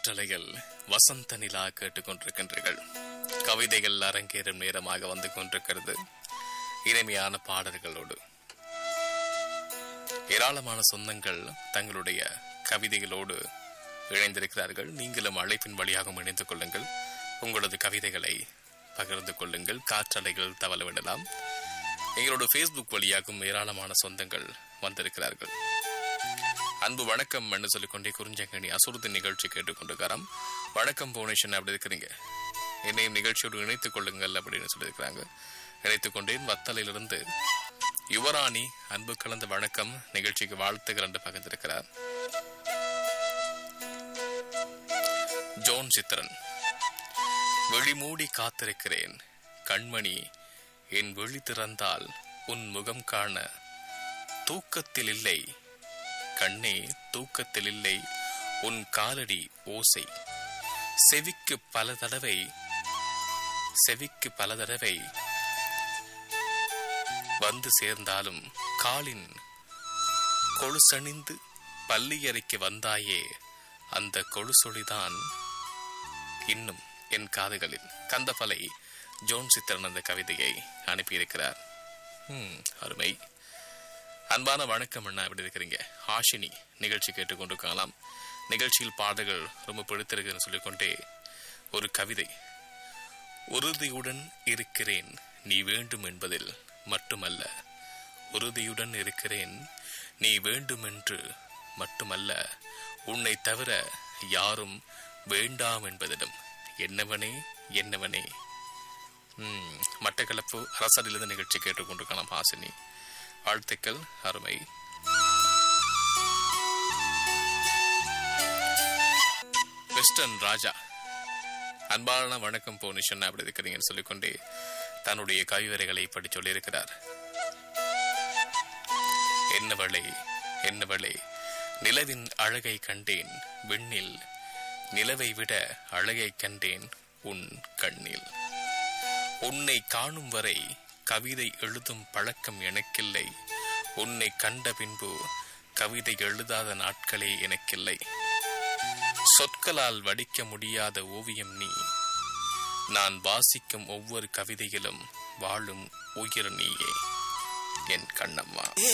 காற்றலைகள் வசந்த நிலா கேட்டுக்கொண்டிருக்கின்றீர்கள் கவிதைகள் அரங்கேறும் நேரமாக வந்து கொண்டிருக்கிறது இனிமையான பாடல்களோடு ஏராளமான சொந்தங்கள் தங்களுடைய கவிதைகளோடு இணைந்திருக்கிறார்கள் நீங்களும் அழைப்பின் வழியாக இணைந்து கொள்ளுங்கள் உங்களது கவிதைகளை பகிர்ந்து கொள்ளுங்கள் காற்றலைகள் தவள விடலாம் எங்களோட ஃபேஸ்புக் வழியாகவும் ஏராளமான சொந்தங்கள் வந்திருக்கிறார்கள் அன்பு வணக்கம் என்று சொல்லிக்கொண்டே குறிஞ்சங்கனி அசுரத்தின் நிகழ்ச்சி கேட்டுக்கொண்டிருக்காராம் வணக்கம் புவனேஸ்வரன் அப்படி இருக்கிறீங்க என்னையும் நிகழ்ச்சியோடு இணைத்துக் கொள்ளுங்கள் அப்படின்னு சொல்லியிருக்கிறாங்க இணைத்துக் கொண்டேன் வத்தலிலிருந்து யுவராணி அன்பு கலந்த வணக்கம் நிகழ்ச்சிக்கு வாழ்த்துகள் என்று பகிர்ந்திருக்கிறார் ஜோன் சித்திரன் வெளிமூடி காத்திருக்கிறேன் கண்மணி என் விழி திறந்தால் உன் முகம் காண தூக்கத்தில் இல்லை கண்ணே தூக்கத்தில் இல்லை உன் காலடி ஓசை செவிக்கு பல தடவை செவிக்கு பல தடவை வந்து சேர்ந்தாலும் காலின் கொழுசணிந்து பள்ளியறைக்கு வந்தாயே அந்த கொழுசொலிதான் இன்னும் என் காதுகளில் கந்தபலை ஜோன் சித்திரன் அந்த கவிதையை அனுப்பியிருக்கிறார் ம், அருமை அன்பான வணக்கம் அண்ணா எப்படி இருக்கிறீங்க ஆஷினி நிகழ்ச்சி கேட்டுக்கொண்டிருக்கலாம் நிகழ்ச்சியில் பாடல்கள் ரொம்ப பிடித்திருக்குன்னு சொல்லிக்கொண்டே ஒரு கவிதை உறுதியுடன் இருக்கிறேன் நீ வேண்டும் என்பதில் மட்டுமல்ல உறுதியுடன் இருக்கிறேன் நீ வேண்டுமென்று மட்டுமல்ல உன்னை தவிர யாரும் வேண்டாம் என்பதிலும் என்னவனே என்னவனே ம், மட்டக்களப்பு அரசரிலிருந்து நிகழ்ச்சி கேட்டுக்கொண்டிருக்கலாம் ஹாசினி வாழ்த்துக்கள் அருமை வெஸ்டர்ன் ராஜா அன்பான வணக்கம் போனிஷன் அப்படி இருக்கிறீங்கன்னு சொல்லிக்கொண்டே தன்னுடைய கவிவரைகளை படி சொல்லியிருக்கிறார் என்னவளே என்னவளே நிலவின் அழகை கண்டேன் விண்ணில் நிலவை விட அழகை கண்டேன் உன் கண்ணில் உன்னை காணும் வரை கவிதை எழுதும் பழக்கம் எனக்கில்லை உன்னை கண்ட பின்பு கவிதை எழுதாத நாட்களே எனக்கில்லை சொற்களால் வடிக்க முடியாத ஓவியம் நீ நான் வாசிக்கும் ஒவ்வொரு கவிதையிலும் வாழும் உயிர் நீயே என் கண்ணம்மா